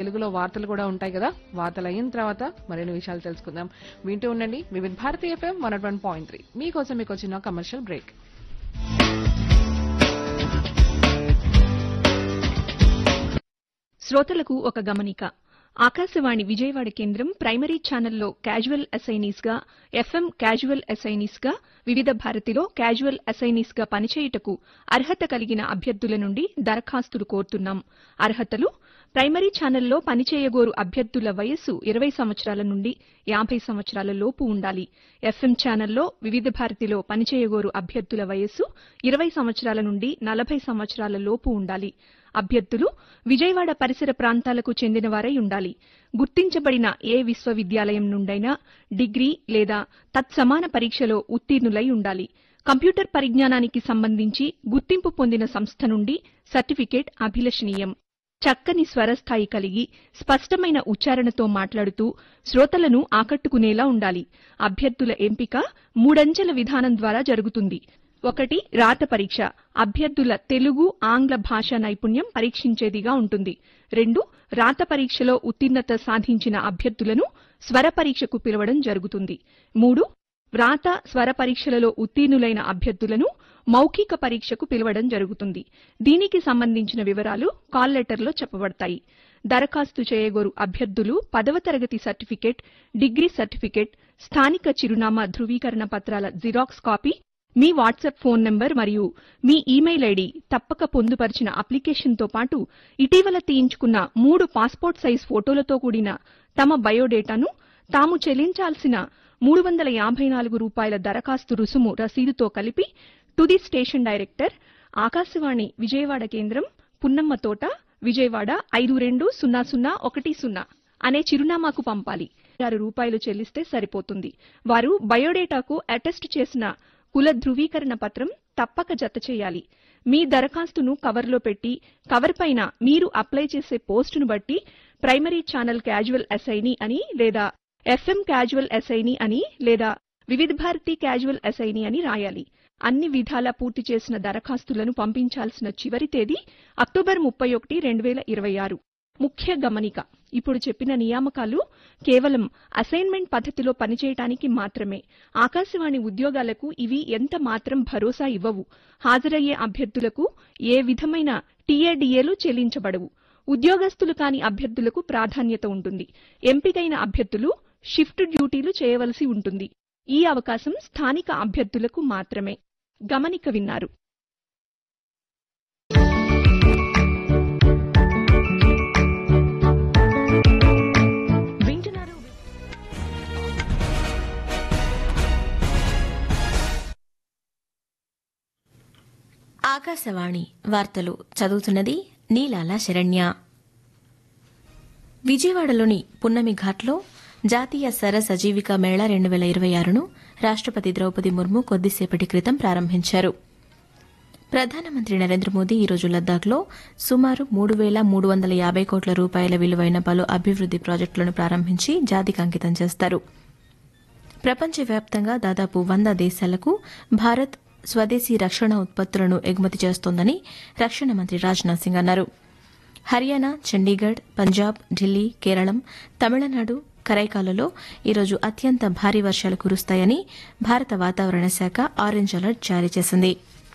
తెలుగులో వార్తలు కూడా ఉంటాయి కదా వార్తలు అయిన తర్వాత మరిన్ని విషయాలు తెలుసుకుందాం వింటూ ఉండండి వివిధ భారతీయ F M one one point three మీకోసం మీకు వచ్చిన కమర్షియల్ బ్రేక్ శ్రోతలకు ఒక గమనిక ఆకాశవాణి విజయవాడ కేంద్రం ప్రైమరీ ఛానల్లో క్యాజువల్ అసైనీస్ గా ఎఫ్ఎం క్యాజువల్ అసైనీస్ గా వివిధ భారతిలో క్యాజువల్ అసైనీస్ గా పనిచేయుటకు అర్హత కలిగిన అభ్యర్థుల నుండి దరఖాస్తులు కోరుతున్నాం అర్హతలు ప్రైమరీ ఛానల్లో పనిచేయగోరు అభ్యర్థుల వయస్సు ఇరవై సంవత్సరాల నుండి యాభై సంవత్సరాల లోపు ఉండాలి ఎఫ్ఎం ఛానల్లో వివిధ భారతిలో పనిచేయగోరు అభ్యర్థుల వయస్సు ఇరవై సంవత్సరాల నుండి నలభై సంవత్సరాల లోపు ఉండాలి అభ్యర్థులు విజయవాడ పరిసర ప్రాంతాలకు చెందినవారై ఉండాలి గుర్తించబడిన ఏ విశ్వవిద్యాలయం నుండైనా డిగ్రీ లేదా తత్సమాన పరీక్షలో ఉత్తీర్ణులై ఉండాలి కంప్యూటర్ పరిజ్ఞానానికి సంబంధించి గుర్తింపు పొందిన సంస్థ నుండి సర్టిఫికేట్ అభిలషణీయం చక్కని స్వరస్థాయి కలిగి స్పష్టమైన ఉచ్చారణతో మాట్లాడుతూ శ్రోతలను ఆకట్టుకునేలా ఉండాలి అభ్యర్థుల ఎంపిక మూడంచెల విధానం ద్వారా జరుగుతుంది ఒకటి రాత పరీక్ష అభ్యర్థుల తెలుగు ఆంగ్ల భాషా నైపుణ్యం పరీక్షించేదిగా ఉంటుంది రెండు రాత పరీక్షలో ఉత్తీర్ణత సాధించిన అభ్యర్థులను స్వర పరీక్షకు పిలవడం జరుగుతుంది మూడు వ్రాత స్వర పరీక్షలలో ఉత్తీర్ణులైన అభ్యర్థులను మౌఖిక పరీక్షకు పిలవడం జరుగుతుంది దీనికి సంబంధించిన వివరాలు కాల్ లెటర్లో చెప్పబడతాయి దరఖాస్తు చేయగోరు అభ్యర్థులు పదవ తరగతి సర్టిఫికేట్ డిగ్రీ సర్టిఫికేట్ స్థానిక చిరునామా ధృవీకరణ పత్రాల జిరాక్స్ కాపీ మీ వాట్సాప్ ఫోన్ నంబర్ మరియు మీ ఇమెయిల్ ఐడి తప్పక పొందుపరిచిన అప్లికేషన్తో పాటు ఇటీవల తీయించుకున్న మూడు పాస్పోర్ట్ సైజ్ ఫోటోలతో కూడిన తమ బయోడేటాను తాము చెల్లించాల్సిన మూడు వందల యాభై నాలుగు రూపాయల దరఖాస్తు రుసుము రసీదుతో కలిపి to the station director Akashvani Vijayawada కేంద్రం పున్నమ్మ తోట విజయవాడ ఐదు రెండు సున్నా సున్నా ఒకటి సున్నా అనే చిరునామాకు పంపాలి ఆరు రూపాయలు చెల్లిస్తే సరిపోతుంది వారు బయోడేటాకు అటెస్ట్ చేసిన కుల ధృవీకరణ పత్రం తప్పక జత చేయాలి మీ దరఖాస్తును కవర్లో పెట్టి కవర్ పైన మీరు అప్లై చేసే పోస్టును బట్టి ప్రైమరీ ఛానల్ క్యాజువల్ అసైనీ అని లేదా ఎఫ్ఎం క్యాజువల్ అసైనీ అని లేదా వివిధ భారతి క్యాజువల్ అసైనీ అని రాయాలి అన్ని విధాలా పూర్తి చేసిన దరఖాస్తులను పంపించాల్సిన చివరి తేదీ అక్టోబర్ ముప్పై ఒకటి రెండు వేల ఇరవై ఆరు ముఖ్య గమనిక ఇప్పుడు చెప్పిన నియామకాలు కేవలం అసైన్మెంట్ పద్ధతిలో పనిచేయటానికి మాత్రమే ఆకాశవాణి ఉద్యోగాలకు ఇవి ఎంత మాత్రం భరోసా ఇవ్వవు హాజరయ్యే అభ్యర్థులకు ఏ విధమైన టీఏడీఏలు చెల్లించబడవు ఉద్యోగస్తులు కాని అభ్యర్థులకు ప్రాధాన్యత ఉంటుంది ఎంపికైన అభ్యర్థులు షిఫ్ట్ డ్యూటీలు చేయవలసి ఉంటుంది ఈ అవకాశం స్థానిక అభ్యర్థులకు మాత్రమే గమనిక విన్నారు వింటున్నారు ఆకాశవాణి వార్తలు చదువుతున్నది నీలాల శరణ్య విజయవాడలోని పున్నమి ఘాట్లో జాతీయ సరస్ అజీవిక మేళా రెండు వేల ఇరవై ఆరును రాష్టపతి ద్రౌపది ముర్ము కొద్దిసేపటి క్రితం ప్రారంభించారు ప్రధానమంత్రి నరేంద్ర మోదీ ఈరోజు లద్దాఖ్లో సుమారు మూడు వేల మూడు వందల యాభై కోట్ల రూపాయల విలువైన పలు అభివృద్ది ప్రాజెక్టులను ప్రారంభించి జాతికి అంకితం చేస్తారు ప్రపంచవ్యాప్తంగా దాదాపు వంద దేశాలకు భారత్ స్వదేశీ రక్షణ ఉత్పత్తులను ఎగుమతి చేస్తోందని రక్షణ మంత్రి రాజ్నాథ్ సింగ్ అన్నారు హర్యానా చండీగఢ్ పంజాబ్ ఢిల్లీ కేరళం తమిళనాడు కరైకాలలో ఈరోజు అత్యంత భారీ వర్షాలు కురుస్తాయని భారత వాతావరణ శాఖ ఆరెంజ్ అలర్ట్ జారీ చేసింది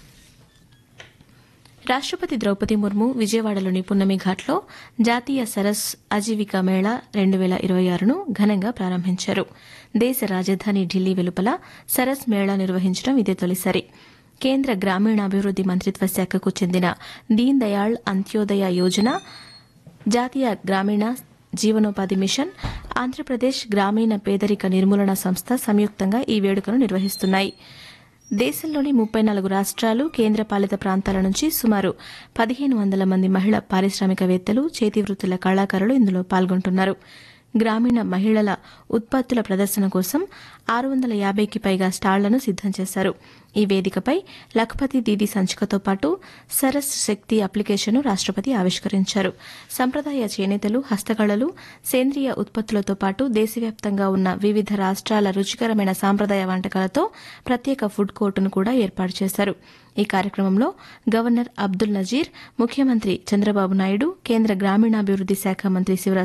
రాష్టపతి ద్రౌపది ముర్ము విజయవాడలోని పున్నమి ఘాట్లో జాతీయ సరస్ అజీవిక మేళా రెండు వేల ఇరవై ఆరును ఘనంగా ప్రారంభించారు దేశ రాజధాని ఢిల్లీ వెలుపల సరస్ మేళా నిర్వహించడం ఇదే తొలిసారి కేంద్ర గ్రామీణాభివృద్ది మంత్రిత్వ శాఖకు చెందిన దీన్ దయాళ్ అంత్యోదయ యోజన జాతీయ గ్రామీణ జీవనోపాధి మిషన్ ఆంధ్రప్రదేశ్ గ్రామీణ పేదరిక నిర్మూలన సంస్థ సంయుక్తంగా ఈ వేడుకను నిర్వహిస్తున్నాయి దేశంలోని ముప్పై నాలుగు రాష్ట్రాలు కేంద్రపాలిత ప్రాంతాల నుంచి సుమారు పదిహేను వందల మంది మహిళా పారిశ్రామికవేత్తలు చేతివృత్తుల కళాకారులు ఇందులో పాల్గొంటున్నారు గ్రామీణ మహిళల ఉత్పత్తుల ప్రదర్శన కోసం ఆరు వందల యాభైకి పైగా స్టాళ్లను సిద్దం చేశారు ఈ వేదికపై లఖపతి దీదీ సంచికతో పాటు సరస్ శక్తి అప్లికేషన్ను రాష్టపతి ఆవిష్కరించారు సంప్రదాయ చేనేతలు హస్తకళలు సేంద్రియ ఉత్పత్తులతో పాటు దేశవ్యాప్తంగా ఉన్న వివిధ రాష్ట్రాల రుచికరమైన సాంప్రదాయ వంటకాలతో ప్రత్యేక ఫుడ్ కోర్టును కూడా ఏర్పాటు చేశారు ఈ కార్యక్రమంలో గవర్నర్ అబ్దుల్ నజీర్ ముఖ్యమంత్రి చంద్రబాబు నాయుడు కేంద్ర గ్రామీణాభివృద్ది శాఖ మంత్రి శివరాజ్